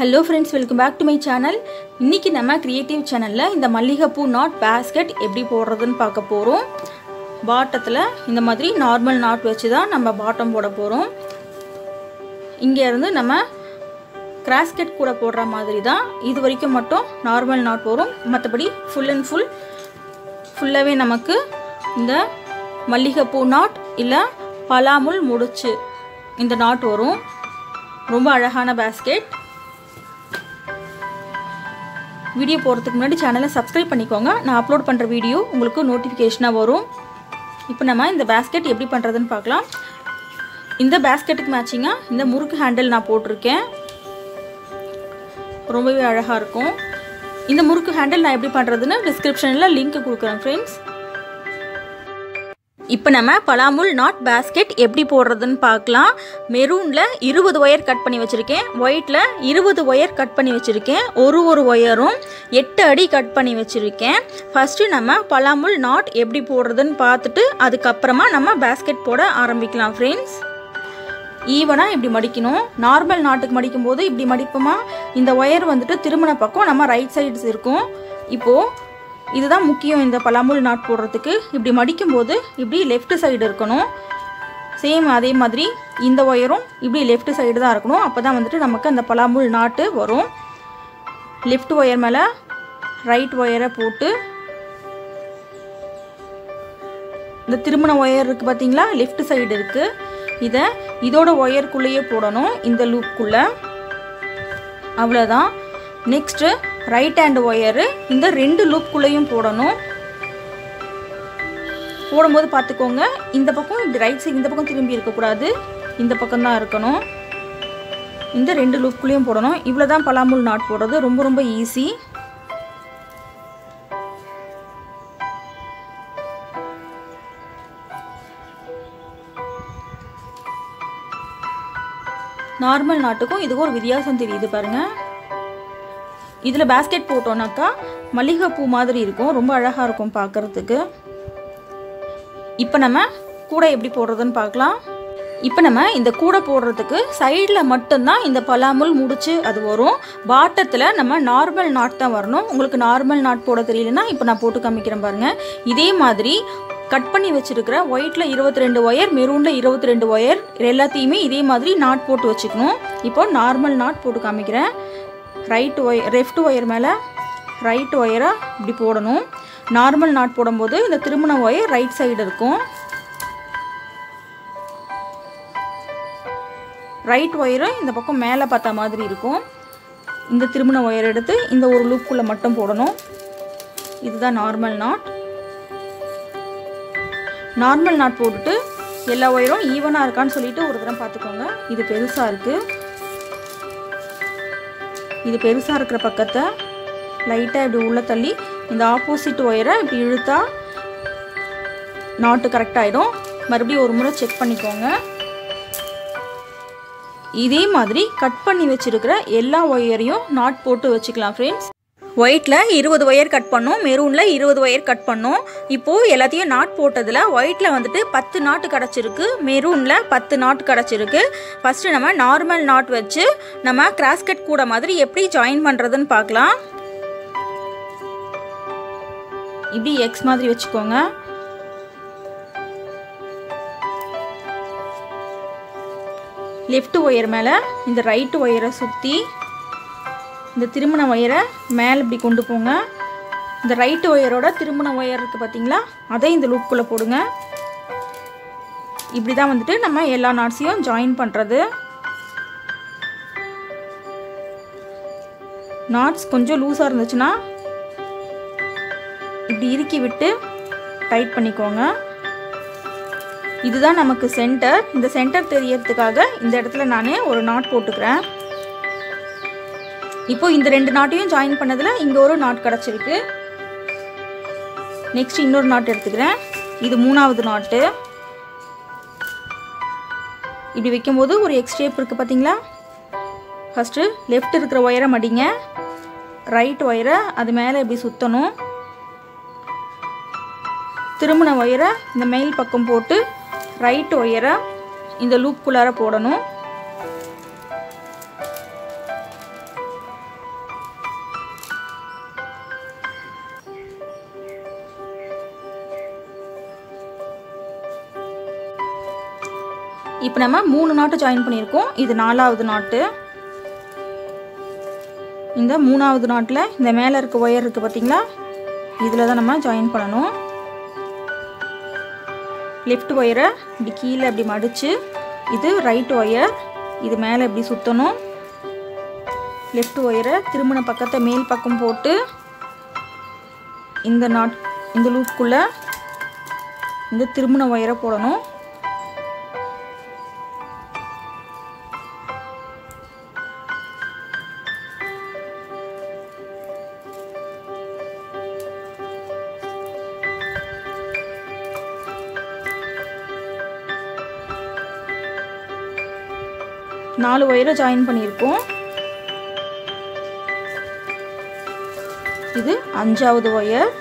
hello friends welcome back to my channel இன்றைக்கி நம்ம creative சேனலில் இந்த மல்லிகைப்பூ நாட் பேஸ்கெட் எப்படி போடுறதுன்னு பார்க்க போகிறோம் பாட்டத்தில் இந்த மாதிரி நார்மல் நாட் வச்சு தான் நம்ம பாட்டம் போட போகிறோம் இங்கேருந்து நம்ம கிராஸ்கெட் கூட போடுற மாதிரி தான் இது வரைக்கும் மட்டும் நார்மல் நாட் வரும் மற்றபடி ஃபுல் அண்ட் ஃபுல் ஃபுல்லாகவே நமக்கு இந்த மல்லிகைப்பூ நாட் இல்லை பலாமுல் முடிச்சு இந்த நாட் வரும் ரொம்ப அழகான பேஸ்கெட் வீடியோ போகிறதுக்கு முன்னாடி சேனலை சப்ஸ்கிரைப் பண்ணிக்கோங்க நான் அப்லோட் பண்ணுற வீடியோ உங்களுக்கு நோட்டிஃபிகேஷனாக வரும் இப்போ நம்ம இந்த பேஸ்கெட் எப்படி பண்ணுறதுன்னு பார்க்கலாம் இந்த பேஸ்கெட்டுக்கு மேட்சிங்காக இந்த முறுக்கு ஹேண்டில் நான் போட்டிருக்கேன் ரொம்பவே அழகாக இருக்கும் இந்த முறுக்கு ஹேண்டில் நான் எப்படி பண்ணுறதுன்னு டிஸ்கிரிப்ஷனில் லிங்க் கொடுக்குறேன் ஃப்ரெண்ட்ஸ் இப்போ நம்ம பலாமுல் நாட் பேஸ்கெட் எப்படி போடுறதுன்னு பார்க்கலாம் மெரூனில் இருபது ஒயர் கட் பண்ணி வச்சுருக்கேன் ஒயிட்டில் இருபது ஒயர் கட் பண்ணி வச்சுருக்கேன் ஒரு ஒரு ஒயரும் எட்டு அடி கட் பண்ணி வச்சுருக்கேன் ஃபஸ்ட்டு நம்ம பலாமுல் நாட் எப்படி போடுறதுன்னு பார்த்துட்டு அதுக்கப்புறமா நம்ம பேஸ்கெட் போட ஆரம்பிக்கலாம் ஃப்ரெண்ட்ஸ் ஈவனாக இப்படி மடிக்கணும் நார்மல் நாட்டுக்கு மடிக்கும் போது இப்படி மடிப்போமா இந்த ஒயர் வந்துட்டு திருமண பக்கம் நம்ம ரைட் சைட்ஸ் இருக்கும் இப்போது இதுதான் முக்கியம் இந்த பலாமுல் நாட் போடுறதுக்கு இப்படி மடிக்கும்போது இப்படி லெஃப்ட் சைடு இருக்கணும் சேம் அதே மாதிரி இந்த ஒயரும் இப்படி லெஃப்ட் சைடு தான் இருக்கணும் அப்போ தான் வந்துட்டு நமக்கு அந்த பலாமுல் நாட்டு வரும் லெஃப்ட் ஒயர் மேலே ரைட் ஒயரை போட்டு இந்த திருமண ஒயர் இருக்குது பார்த்தீங்களா லெஃப்ட் சைடு இருக்குது இதை இதோட ஒயருக்குள்ளேயே போடணும் இந்த லூப்புக்குள்ளே அவ்வளோதான் நெக்ஸ்ட்டு ரைட் ஹேண்ட் ஒயரு இந்த ரெண்டு லூப்குள்ளேயும் போடணும் போடும்போது பார்த்துக்கோங்க இந்த பக்கம் இப்படி ரைட் சைடு இந்த பக்கம் திரும்பி இருக்கக்கூடாது இந்த பக்கம் தான் இருக்கணும் இந்த ரெண்டு லூப்குள்ளேயும் போடணும் இவ்வளோ தான் பலாமுல் நாட் போடுறது ரொம்ப ரொம்ப ஈஸி நார்மல் நாட்டுக்கும் இதுக்கும் ஒரு வித்தியாசம் தெரியுது பாருங்கள் இதில் பேஸ்கெட் போட்டோன்னாக்கா மல்லிகைப்பூ மாதிரி இருக்கும் ரொம்ப அழகாக இருக்கும் பார்க்குறதுக்கு இப்போ நம்ம கூடை எப்படி போடுறதுன்னு பார்க்கலாம் இப்போ நம்ம இந்த கூடை போடுறதுக்கு சைடில் மட்டும்தான் இந்த பலாமுல் முடிச்சு அது வரும் பாட்டத்தில் நம்ம நார்மல் நாட் தான் வரணும் உங்களுக்கு நார்மல் நாட் போட தெரியலனா இப்போ நான் போட்டு காமிக்கிறேன் பாருங்கள் இதே மாதிரி கட் பண்ணி வச்சுருக்கிற ஒயிட்டில் இருபத்தி ரெண்டு ஒயர் மெரூனில் இருபத்தி ரெண்டு ஒயர் எல்லாத்தையுமே இதே மாதிரி நாட் போட்டு வச்சுக்கணும் இப்போ நார்மல் நாட் போட்டு காமிக்கிறேன் ரைட் ஒயர் லெஃப்ட் ஒயர் மேலே ரைட் ஒயரை இப்படி போடணும் நார்மல் நாட் போடும்போது இந்த திருமண ஒயர் ரைட் சைடு இருக்கும் ரைட் ஒயரும் இந்த பக்கம் மேலே பார்த்த மாதிரி இருக்கும் இந்த திருமண ஒயர் எடுத்து இந்த ஒரு லூப்புக்குள்ளே மட்டும் போடணும் இதுதான் நார்மல் நாட் நார்மல் நாட் போட்டுட்டு எல்லா ஒயரும் ஈவனாக இருக்கான்னு சொல்லிட்டு ஒரு தடவை பார்த்துக்கோங்க இது பெருசாக இருக்குது இது பெருசாக இருக்கிற பக்கத்தை லைட்டாக இப்படி உள்ளே தள்ளி இந்த ஆப்போசிட் ஒயரை இப்படி இழுத்தா நாட்டு கரெக்டாகிடும் மறுபடியும் ஒரு முறை செக் பண்ணிக்கோங்க இதே மாதிரி கட் பண்ணி வச்சுருக்கிற எல்லா ஒயரையும் நாட் போட்டு வச்சுக்கலாம் ஃப்ரெண்ட்ஸ் ஒயிட்டில் இருபது ஒயர் கட் பண்ணோம் மெரூனில் இருபது ஒயர் கட் பண்ணோம் இப்போது எல்லாத்தையும் நாட் போட்டதில் ஒயிட்டில் வந்துட்டு பத்து நாட்டு கிடச்சிருக்கு மெரூனில் பத்து நாட் கிடச்சிருக்கு ஃபஸ்ட்டு நம்ம நார்மல் நாட் வச்சு நம்ம கிராஸ்கட் கூட மாதிரி எப்படி ஜாயின் பண்ணுறதுன்னு பார்க்கலாம் இப்படி எக்ஸ் மாதிரி வச்சுக்கோங்க லெஃப்ட் ஒயர் மேலே இந்த ரைட்டு ஒயரை சுற்றி இந்த திருமண ஒயரை மேலே இப்படி கொண்டு போங்க இந்த ரைட்டு ஒயரோட திருமண ஒயர் இருக்குது பார்த்தீங்களா அதை இந்த லூப்புக்குள்ளே போடுங்க இப்படி தான் வந்துட்டு நம்ம எல்லா நாட்ஸையும் ஜாயின் பண்ணுறது நாட்ஸ் கொஞ்சம் லூஸாக இருந்துச்சுன்னா இப்படி இறுக்கி விட்டு டைட் பண்ணிக்கோங்க இதுதான் நமக்கு சென்டர் இந்த சென்டர் தெரியறதுக்காக இந்த இடத்துல நான் ஒரு நாட் போட்டுக்கிறேன் இப்போ இந்த ரெண்டு நாட்டையும் ஜாயின் பண்ணதில் இங்கே ஒரு நாட் கிடச்சிருக்கு நெக்ஸ்ட் இன்னொரு நாட் எடுத்துக்கிறேன் இது மூணாவது நாட்டு இப்படி வைக்கும்போது ஒரு எக்ஸ் ஷேப் இருக்குது பார்த்தீங்களா ஃபஸ்ட்டு லெஃப்ட் இருக்கிற ஒயரை மடிங்க ரைட் ஒயரை அது மேலே இப்படி சுற்றணும் திருமண ஒயரை இந்த மேல் பக்கம் போட்டு ரைட் ஒயரை இந்த லூப்புக்குள்ளார போடணும் இப்போ நம்ம மூணு நாட்டு ஜாயின் பண்ணியிருக்கோம் இது நாலாவது நாட்டு இந்த மூணாவது நாட்டில் இந்த மேலே இருக்க ஒயர் இருக்குது பார்த்தீங்களா இதில் தான் நம்ம ஜாயின் பண்ணணும் லெஃப்ட் ஒயரை இப்படி கீழே இப்படி மடித்து இது ரைட் ஒயர் இது மேலே இப்படி சுற்றணும் லெஃப்ட் ஒயரை திரும்பின பக்கத்தை மேல் பக்கம் போட்டு இந்த நாட் இந்த லூப்புக்குள்ளே இந்த திரும்பின ஒயரை போடணும் நாலு ஒயரை ஜாயின் பண்ணியிருக்கோம் இது அஞ்சாவது ஒயர்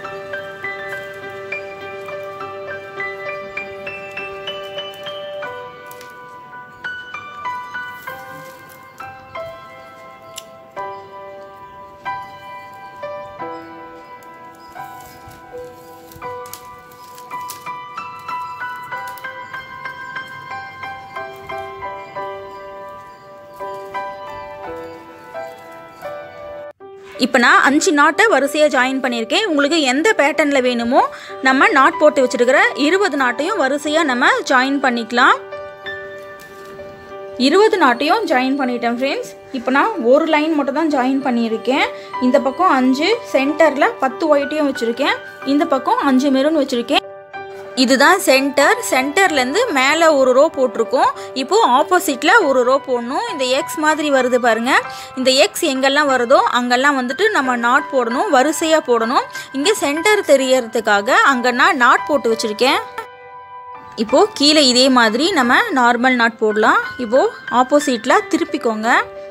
இப்போ நான் அஞ்சு நாட்டை வரிசையாக ஜாயின் பண்ணியிருக்கேன் உங்களுக்கு எந்த பேட்டர்னில் வேணுமோ நம்ம நாட் போட்டு வச்சுருக்கிற இருபது நாட்டையும் வரிசையாக நம்ம ஜாயின் பண்ணிக்கலாம் இருபது நாட்டையும் ஜாயின் பண்ணிட்டேன் ஃப்ரெண்ட்ஸ் இப்போ நான் ஒரு லைன் மட்டும் தான் ஜாயின் பண்ணியிருக்கேன் இந்த பக்கம் அஞ்சு சென்டரில் பத்து ஒயிட்டையும் வச்சுருக்கேன் இந்த பக்கம் அஞ்சு மெரூன் வச்சுருக்கேன் இதுதான் சென்டர் சென்டர்லேருந்து மேலே ஒரு ரோ போட்டிருக்கோம் இப்போது ஆப்போசிட்டில் ஒரு ரோ போடணும் இந்த எக்ஸ் மாதிரி வருது பாருங்கள் இந்த எக்ஸ் எங்கெல்லாம் வருதோ அங்கெல்லாம் வந்துட்டு நம்ம நாட் போடணும் வரிசையாக போடணும் இங்கே சென்டர் தெரியறதுக்காக அங்கே நான் நாட் போட்டு வச்சுருக்கேன் இப்போது கீழே இதே மாதிரி நம்ம நார்மல் நாட் போடலாம் இப்போது ஆப்போசிட்டில் திருப்பிக்கோங்க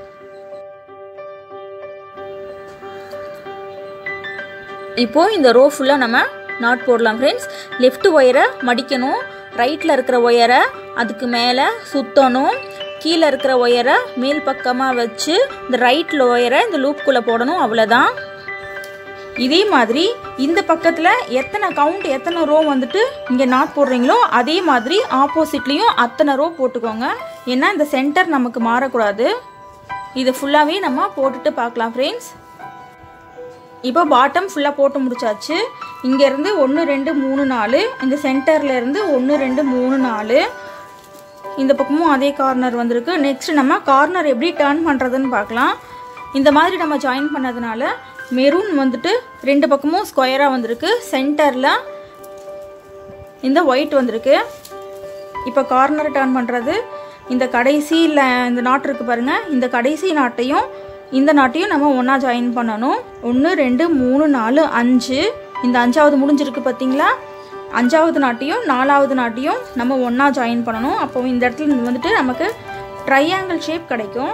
இப்போது இந்த ரோ ஃபுல்லாக நம்ம நாட் போடலாம் ஃப்ரெண்ட்ஸ் லெஃப்ட் ஒயரை மடிக்கணும் ரைட்டில் இருக்கிற ஒயரை அதுக்கு மேலே சுற்றணும் கீழே இருக்கிற ஒயரை மேல் பக்கமாக வச்சு இந்த ரைட்டில் ஒயரை இந்த லூப்புக்குள்ளே போடணும் அவ்வளோதான் இதே மாதிரி இந்த பக்கத்தில் எத்தனை கவுண்ட் எத்தனை ரோ வந்துட்டு இங்கே நாட் போடுறீங்களோ அதே மாதிரி ஆப்போசிட்லேயும் அத்தனை ரோ போட்டுக்கோங்க ஏன்னா இந்த சென்டர் நமக்கு மாறக்கூடாது இது ஃபுல்லாகவே நம்ம போட்டுட்டு பார்க்கலாம் ஃப்ரெண்ட்ஸ் இப்போ பாட்டம் ஃபுல்லாக போட்டு முடிச்சாச்சு இங்கேருந்து ஒன்று ரெண்டு மூணு நாலு இந்த சென்டரில் இருந்து ஒன்று ரெண்டு மூணு நாலு இந்த பக்கமும் அதே கார்னர் வந்திருக்கு நெக்ஸ்ட் நம்ம கார்னர் எப்படி டர்ன் பண்ணுறதுன்னு பார்க்கலாம் இந்த மாதிரி நம்ம ஜாயின் பண்ணதுனால மெரூன் வந்துட்டு ரெண்டு பக்கமும் ஸ்கொயராக வந்திருக்கு சென்டரில் இந்த ஒயிட் வந்திருக்கு இப்போ கார்னர் டர்ன் பண்ணுறது இந்த கடைசியில் இந்த நாட்டு இருக்குது பாருங்கள் இந்த கடைசி நாட்டையும் இந்த நாட்டையும் நம்ம ஒன்றா ஜாயின் பண்ணணும் ஒன்று ரெண்டு மூணு நாலு அஞ்சு இந்த அஞ்சாவது முடிஞ்சிருக்கு பார்த்தீங்களா அஞ்சாவது நாட்டையும் நாலாவது நாட்டையும் நம்ம ஒன்றா ஜாயின் பண்ணணும் அப்போ இந்த இடத்துல வந்துட்டு நமக்கு ட்ரையாங்கிள் ஷேப் கிடைக்கும்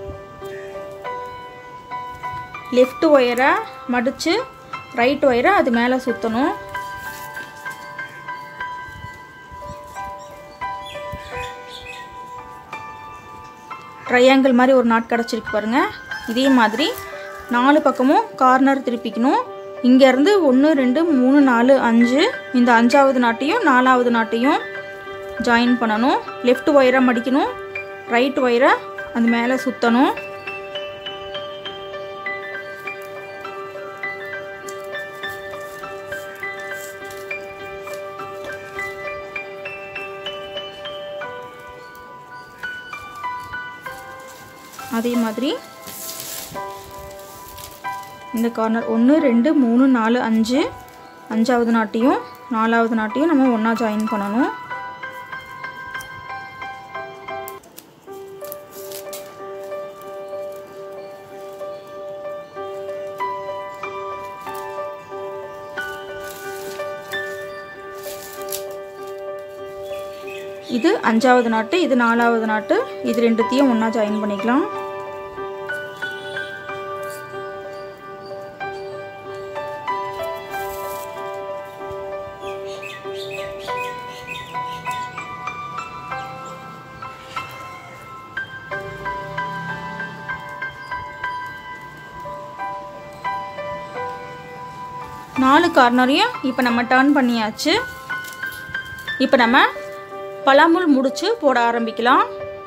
லெஃப்ட் ஒயரை மடித்து ரைட் ஒயரை அது மேலே சுற்றணும் ட்ரையாங்கிள் மாதிரி ஒரு நாட் கிடச்சிருக்கு பாருங்கள் இதே மாதிரி நாலு பக்கமும் கார்னர் திருப்பிக்கணும் இங்கேருந்து ஒன்று ரெண்டு மூணு நாலு அஞ்சு இந்த அஞ்சாவது நாட்டையும் நாலாவது நாட்டையும் ஜாயின் பண்ணணும் லெஃப்ட் ஒயரை மடிக்கணும் ரைட் ஒயரை அது மேலே சுற்றணும் அதே மாதிரி இந்த கார்னர் ஒன்று ரெண்டு மூணு நாலு அஞ்சு அஞ்சாவது நாட்டையும் நாலாவது நாட்டையும் நம்ம ஒன்றா ஜாயின் பண்ணணும் இது அஞ்சாவது நாட்டு இது நாலாவது நாட்டு இது ரெண்டுத்தையும் ஒன்றா ஜாயின் பண்ணிக்கலாம் நாலு கார்னரையும் இப்போ நம்ம டர்ன் பண்ணியாச்சு இப்போ நம்ம பலாமுல் முடிச்சு போட ஆரம்பிக்கலாம்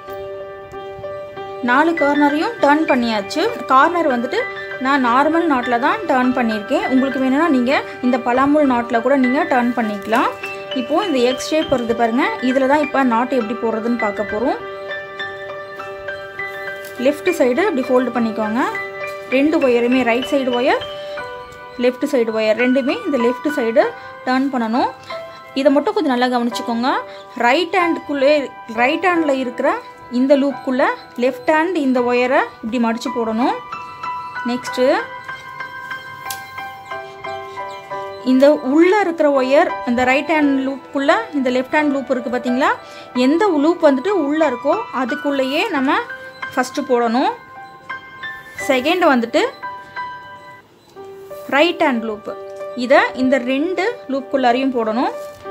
நாலு கார்னரையும் டர்ன் பண்ணியாச்சு கார்னர் வந்துட்டு நான் நார்மல் நாட்டில் தான் டர்ன் பண்ணியிருக்கேன் உங்களுக்கு வேணும்னா நீங்கள் இந்த பலாமுல் நாட்டில் கூட நீங்கள் டர்ன் பண்ணிக்கலாம் இப்போது இந்த எக்ஸ் ஷேப் வருது பாருங்கள் இதில் தான் இப்போ நாட்டு எப்படி போடுறதுன்னு பார்க்க போகிறோம் லெஃப்ட் சைடு இப்படி ஃபோல்டு பண்ணிக்கோங்க ரெண்டு ஒயருமே right side wire left side wire ரெண்டுமே இந்த லெஃப்ட் சைடு டர்ன் பண்ணணும் இதை மட்டும் கொஞ்சம் நல்லா கவனிச்சுக்கோங்க ரைட் ஹேண்டுக்குள்ளே ரைட் ஹேண்டில் இருக்கிற இந்த லூப்புக்குள்ளே லெஃப்ட் ஹேண்ட் இந்த ஒயரை இப்படி மடித்து போடணும் நெக்ஸ்ட்டு இந்த உள்ளே இருக்கிற ஒயர் இந்த ரைட் ஹேண்ட் லூப்புக்குள்ளே இந்த லெஃப்ட் ஹேண்ட் லூப் இருக்குது பார்த்தீங்களா எந்த லூப் வந்துட்டு உள்ளே இருக்கோ அதுக்குள்ளேயே நம்ம ஃபஸ்ட்டு போடணும் செகண்ட் வந்துட்டு ரைட் ஹேண்ட் லூப்பு இதை இந்த ரெண்டு லூப்புக்குள்ளாரையும் போடணும்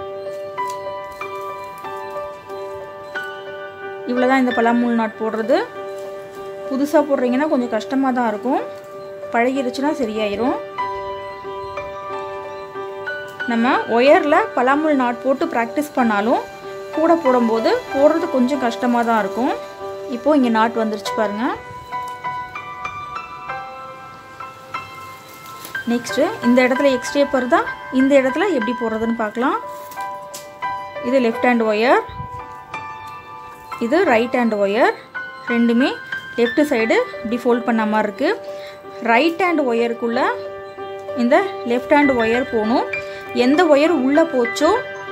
இவ்வளோ தான் இந்த பலாமூல் நாட் போடுறது புதுசாக போடுறீங்கன்னா கொஞ்சம் கஷ்டமாக தான் இருக்கும் பழகிருச்சுன்னா சரியாயிரும் நம்ம ஒயரில் பலாமுல் நாட் போட்டு ப்ராக்டிஸ் பண்ணாலும் கூட போடும்போது போடுறது கொஞ்சம் கஷ்டமாக தான் இருக்கும் இப்போது இங்கே நாட் வந்துருச்சு பாருங்கள் நெக்ஸ்ட்டு இந்த இடத்துல எக்ஸ்டேப் வருதா இந்த இடத்துல எப்படி போடுறதுன்னு பார்க்கலாம் இது லெஃப்ட் ஹேண்ட் ஒயர் இது ரைட் ஹேண்ட் ஒயர் ரெண்டுமே லெஃப்ட் சைடு இப்படி ஃபோல்ட் பண்ண மாதிரி இருக்குது ரைட் ஹேண்ட் ஒயருக்குள்ளே இந்த லெஃப்ட் ஹேண்ட் ஒயர் போகணும் எந்த ஒயர் உள்ளே போச்சோ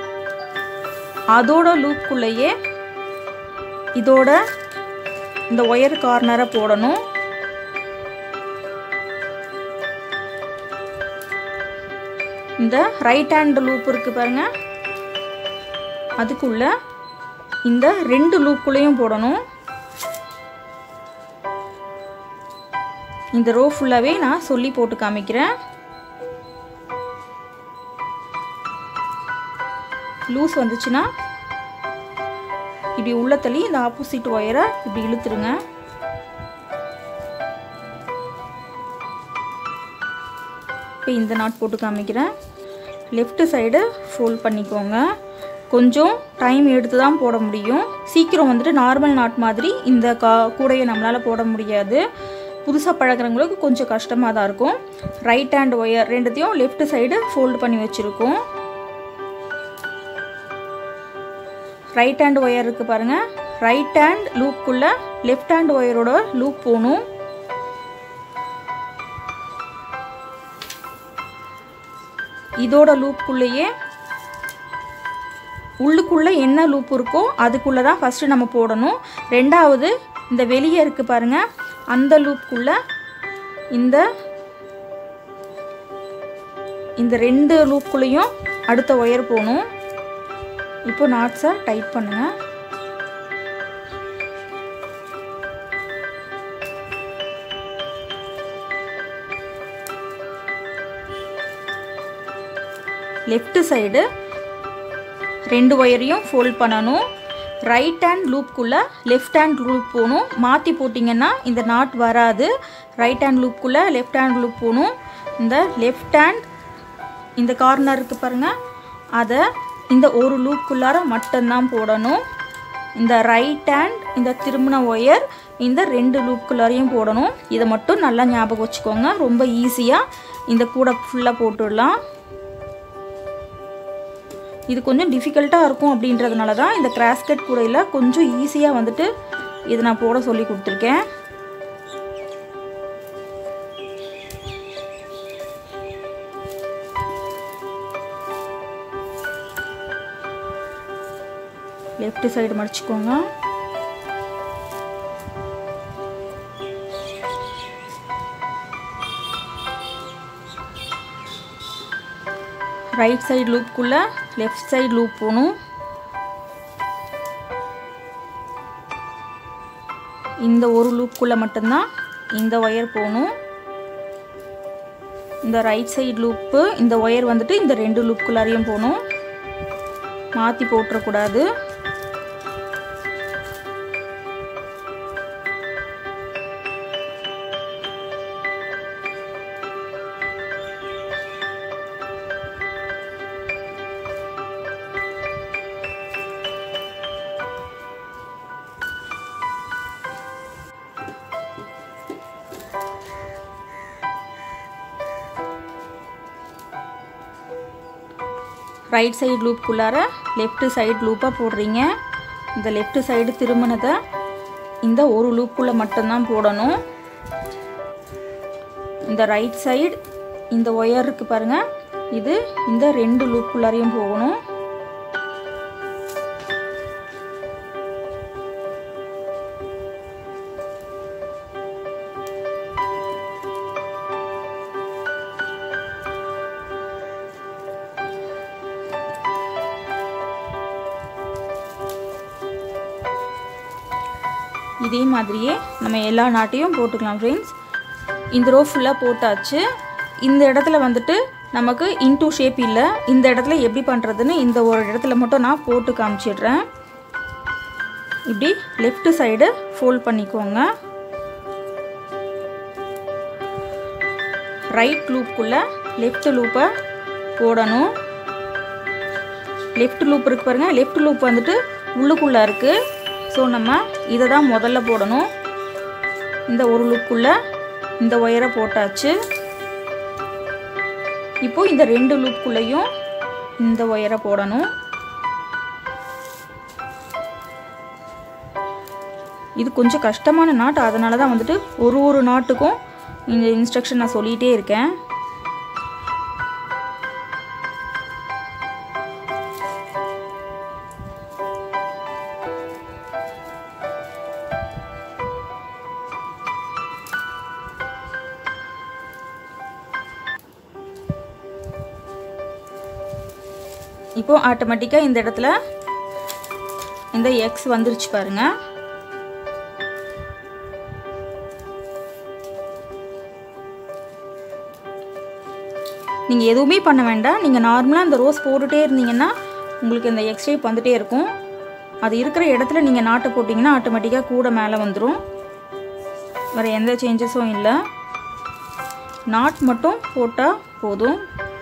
அதோட லூப்புக்குள்ளேயே இதோட இந்த ஒயர் கார்னரை போடணும் இந்த ரைட் ஹேண்ட் லூப் இருக்குது பாருங்க அதுக்குள்ள இந்த ரெண்டு லூப்புக்குள்ளேயும் போடணும் இந்த ரோ ஃபுல்லாகவே நான் சொல்லி போட்டு காமிக்கிறேன் லூஸ் வந்துச்சுன்னா இப்படி உள்ள தள்ளி இந்த ஆப்போசிட் ஒயரை இப்படி இழுத்துருங்க இப்போ இந்த நாட் போட்டு காமிக்கிறேன் லெஃப்ட் சைடு ஃபோல்ட் பண்ணிக்கோங்க கொஞ்சம் டைம் எடுத்து தான் போட முடியும் சீக்கிரம் வந்துட்டு நார்மல் நாட் மாதிரி இந்த கா கூடையை நம்மளால் போட முடியாது புதுசாக பழகிறவங்களுக்கு கொஞ்சம் கஷ்டமாக தான் இருக்கும் ரைட் ஹேண்ட் ஒயர் ரெண்டுத்தையும் லெஃப்ட் சைடு ஃபோல்டு பண்ணி வச்சுருக்கோம் ரைட் ஹேண்ட் ஒயர் இருக்குது பாருங்கள் ரைட் ஹேண்ட் லூப்புக்குள்ளே லெஃப்ட் ஹேண்ட் ஒயரோட லூப் போகணும் இதோட லூப்புக்குள்ளேயே உள்ளுக்குள்ளே என்ன லூப் இருக்கோ அதுக்குள்ளே தான் ஃபஸ்ட்டு நம்ம போடணும் ரெண்டாவது இந்த வெளியே இருக்குது பாருங்கள் அந்த லூப்புக்குள்ளே இந்த இந்த ரெண்டு லூப்புக்குள்ளேயும் அடுத்த ஒயர் போகணும் இப்போ நாட்ஸை டைட் பண்ணுங்கள் லெஃப்ட் சைடு ரெண்டு ஒயரையும் ஃபோல்ட் பண்ணணும் ரைட் ஹேண்ட் லூப்புக்குள்ளே லெஃப்ட் ஹேண்ட் லூப் போகணும் மாற்றி போட்டிங்கன்னா இந்த நாட் வராது ரைட் ஹேண்ட் லூப்புக்குள்ளே லெஃப்ட் ஹேண்ட் லூப் போகணும் இந்த லெஃப்ட் ஹேண்ட் இந்த கார்னர் இருக்குது பாருங்கள் அதை இந்த ஒரு லூப்புக்குள்ளார மட்டும்தான் போடணும் இந்த ரைட் ஹேண்ட் இந்த திருமண ஒயர் இந்த ரெண்டு லூப்புக்குள்ளாரையும் போடணும் இதை மட்டும் நல்லா ஞாபகம் வச்சுக்கோங்க ரொம்ப ஈஸியாக இந்த கூடை ஃபுல்லாக போட்டுடலாம் இது கொஞ்சம் டிஃபிகல்ட்டாக இருக்கும் அப்படின்றதுனால தான் இந்த கிராஸ்கட் கூடையில் கொஞ்சம் ஈஸியாக வந்துட்டு இதை நான் போட சொல்லி கொடுத்துருக்கேன் லெஃப்ட் சைடு மடிச்சுக்கோங்க ரைட் சைடு லூப்புக்குள்ளே லெஃப்ட் சைடு லூப் போகணும் இந்த ஒரு லூப்புக்குள்ளே மட்டும்தான் இந்த ஒயர் போகணும் இந்த ரைட் சைடு லூப்பு இந்த ஒயர் வந்துட்டு இந்த ரெண்டு லூப்புக்குள்ளாரையும் போகணும் மாற்றி போட்டுறக்கூடாது ரைட் சைடு லூப்புக்குள்ளார லெஃப்ட் சைடு லூப்பாக போடுறீங்க இந்த லெஃப்ட் சைடு திரும்பினதை இந்த ஒரு லூப்புக்குள்ளே மட்டும்தான் போடணும் இந்த ரைட் சைடு இந்த ஒயர் இருக்குது பாருங்கள் இது இந்த ரெண்டு லூப்புக்குள்ளாரையும் போகணும் இதே மாதிரியே நம்ம எல்லா நாட்டையும் போட்டுக்கலாம் ஃப்ரெண்ட்ஸ் இந்த ரோ ஃபுல்லாக போட்டாச்சு இந்த இடத்துல வந்துட்டு நமக்கு இன்டூ ஷேப் இல்லை இந்த இடத்துல எப்படி பண்ணுறதுன்னு இந்த ஒரு இடத்துல மட்டும் நான் போட்டு காமிச்சிடுறேன் இப்படி லெஃப்ட் சைடு ஃபோல்ட் பண்ணிக்கோங்க ரைட் லூப்புக்குள்ளே லெஃப்ட் லூப்பை போடணும் லெஃப்ட் லூப் இருக்கு பாருங்கள் லெஃப்ட் லூப் வந்துட்டு உள்ளுக்குள்ளே இருக்குது ஸோ நம்ம இதை தான் முதல்ல போடணும் இந்த ஒரு லூப்புக்குள்ளே இந்த ஒயரை போட்டாச்சு இப்போ இந்த ரெண்டு லூப்புக்குள்ளேயும் இந்த ஒயரை போடணும் இது கொஞ்சம் கஷ்டமான நாட் அதனால தான் வந்துட்டு ஒரு ஒரு நாட்டுக்கும் இந்த இன்ஸ்ட்ரக்ஷன் நான் சொல்லிகிட்டே இருக்கேன் இப்போ ஆட்டோமேட்டிக்காக இந்த இடத்துல இந்த எக்ஸ் வந்துருச்சு பாருங்க நீங்கள் எதுவுமே பண்ண வேண்டாம் நீங்கள் நார்மலாக இந்த ரோஸ் போட்டுகிட்டே இருந்தீங்கன்னா உங்களுக்கு இந்த எக்ஸ் ஷேப் வந்துகிட்டே இருக்கும் அது இருக்கிற இடத்துல நீங்கள் நாட்டை போட்டிங்கன்னா ஆட்டோமேட்டிக்காக கூட மேலே வந்துடும் வேறு எந்த சேஞ்சஸும் இல்லை நாட் மட்டும் போட்டால் போதும்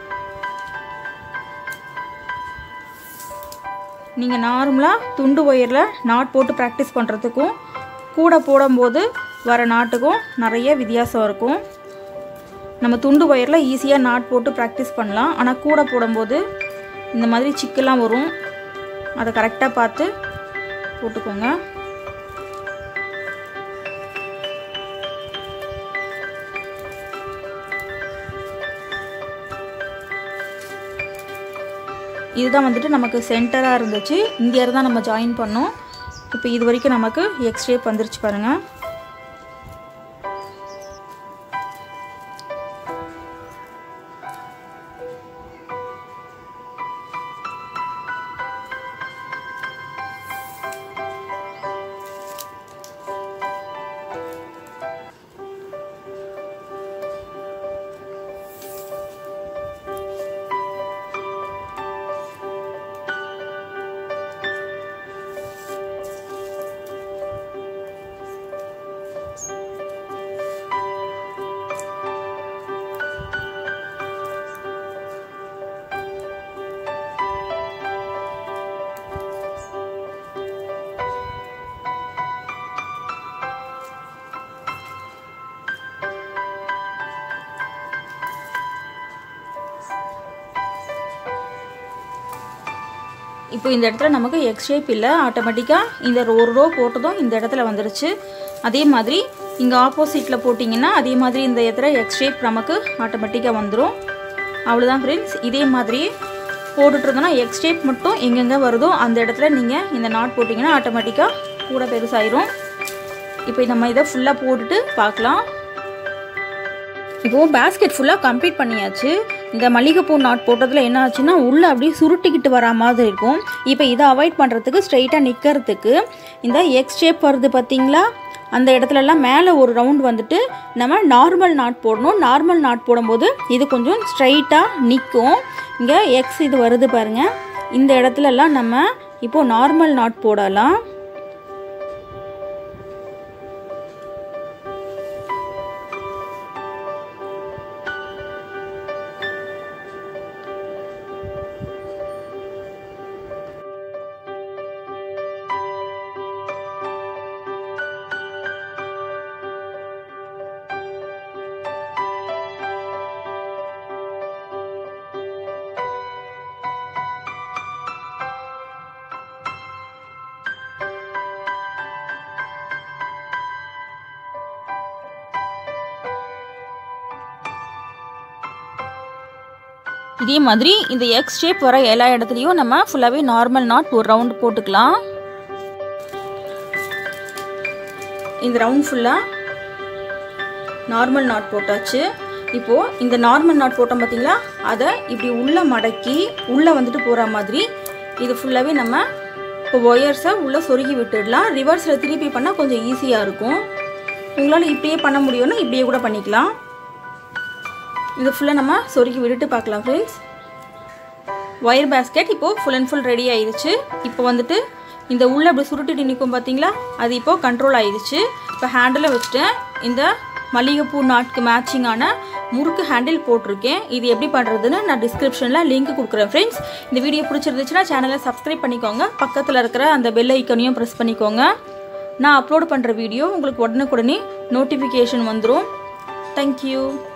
நீங்கள் நார்மலாக துண்டு ஒயரில் நாட் போட்டு ப்ராக்டிஸ் பண்ணுறதுக்கும் கூட போடும்போது வர நாட்டுக்கும் நிறைய வித்தியாசம் இருக்கும் நம்ம துண்டு ஒயரில் ஈஸியாக நாட் போட்டு ப்ராக்டிஸ் பண்ணலாம் ஆனால் கூட போடும்போது இந்த மாதிரி சிக்கெல்லாம் வரும் அதை கரெக்டாக பார்த்து போட்டுக்கோங்க இதுதான் வந்துட்டு நமக்கு சென்டராக இருந்துச்சு இங்கே இருந்தால் நம்ம ஜாயின் பண்ணோம் இப்போ இது வரைக்கும் நமக்கு எக்ஸ் ஷேப் வந்துருச்சு பாருங்கள் இப்போ இந்த இடத்துல நமக்கு எக்ஸ் ஷேப் இல்லை ஆட்டோமேட்டிக்காக இந்த ஒரு ரோ போட்டதும் இந்த இடத்துல வந்துருச்சு அதே மாதிரி இங்கே ஆப்போசிட்டில் போட்டிங்கன்னா அதே மாதிரி இந்த இடத்துல எக்ஸ் ஷேப் நமக்கு ஆட்டோமேட்டிக்காக வந்துடும் அவ்வளோதான் ஃப்ரெண்ட்ஸ் இதே மாதிரி போட்டுட்டு இருந்தோன்னா எக்ஸ் ஷேப் மட்டும் எங்கெங்கே வருதோ அந்த இடத்துல நீங்கள் இந்த நாட் போட்டிங்கன்னா ஆட்டோமேட்டிக்காக கூட பெருசாயிரும் இப்போ நம்ம இதை ஃபுல்லாக போட்டுட்டு பார்க்கலாம் இப்போது பேஸ்கெட் ஃபுல்லாக கம்ப்ளீட் பண்ணியாச்சு இந்த மல்லிகைப்பூ நாட் போட்டதில் என்ன ஆச்சுன்னா உள்ளே அப்படியே சுருட்டிக்கிட்டு வரா மாதிரி இருக்கும் இப்போ இதை அவாய்ட் பண்ணுறதுக்கு ஸ்ட்ரைட்டாக நிற்கிறதுக்கு இந்த எக்ஸ் ஷேப் வருது பார்த்தீங்களா அந்த இடத்துலலாம் மேலே ஒரு ரவுண்ட் வந்துட்டு நம்ம நார்மல் நாட் போடணும் நார்மல் நாட் போடும்போது இது கொஞ்சம் ஸ்ட்ரைட்டாக நிற்கும் இங்கே எக்ஸ் இது வருது பாருங்கள் இந்த இடத்துலலாம் நம்ம இப்போது நார்மல் நாட் போடலாம் இதே மாதிரி இந்த எக்ஸ் ஷேப் வர எல்லா இடத்துலையும் நம்ம ஃபுல்லாகவே நார்மல் நாட் ஒரு ரவுண்ட் போட்டுக்கலாம் இந்த ரவுண்ட் ஃபுல்லாக நார்மல் நாட் போட்டாச்சு இப்போது இந்த நார்மல் நாட் போட்டோம் பார்த்தீங்களா அதை இப்படி உள்ளே மடக்கி உள்ளே வந்துட்டு போகிற மாதிரி இது ஃபுல்லாகவே நம்ம இப்போ ஒயர்ஸை உள்ளே சொருகி விட்டுடலாம் ரிவர்ஸில் திருப்பி பண்ணால் கொஞ்சம் ஈஸியாக இருக்கும் உங்களால் இப்படியே பண்ண முடியும்னா இப்படியே கூட பண்ணிக்கலாம் இது ஃபுல்லாக நம்ம சொருகி விட்டுட்டு பார்க்கலாம் ஃப்ரெண்ட்ஸ் ஒயர் பேஸ்கெட் இப்போது ஃபுல் அண்ட் ஃபுல் ரெடி ஆயிடுச்சு இப்போ வந்துட்டு இந்த உள்ளே அப்படி சுருட்டிட்டு நிற்கும் பார்த்தீங்களா அது இப்போது கண்ட்ரோல் ஆயிடுச்சு இப்போ ஹேண்டில் வச்சுட்டேன் இந்த மல்லிகைப்பூ நாட்கு மேட்சிங்கான முறுக்கு ஹேண்டில் போட்டிருக்கேன் இது எப்படி பண்ணுறதுன்னு நான் டிஸ்கிரிப்ஷனில் லிங்க் கொடுக்குறேன் ஃப்ரெண்ட்ஸ் இந்த வீடியோ பிடிச்சிருந்துச்சுன்னா சேனலை சப்ஸ்கிரைப் பண்ணிக்கோங்க பக்கத்தில் இருக்கிற அந்த பெல் ஐக்கனையும் ப்ரெஸ் பண்ணிக்கோங்க நான் அப்லோட் பண்ணுற வீடியோ உங்களுக்கு உடனுக்குடனே நோட்டிஃபிகேஷன் வந்துடும் தேங்க்யூ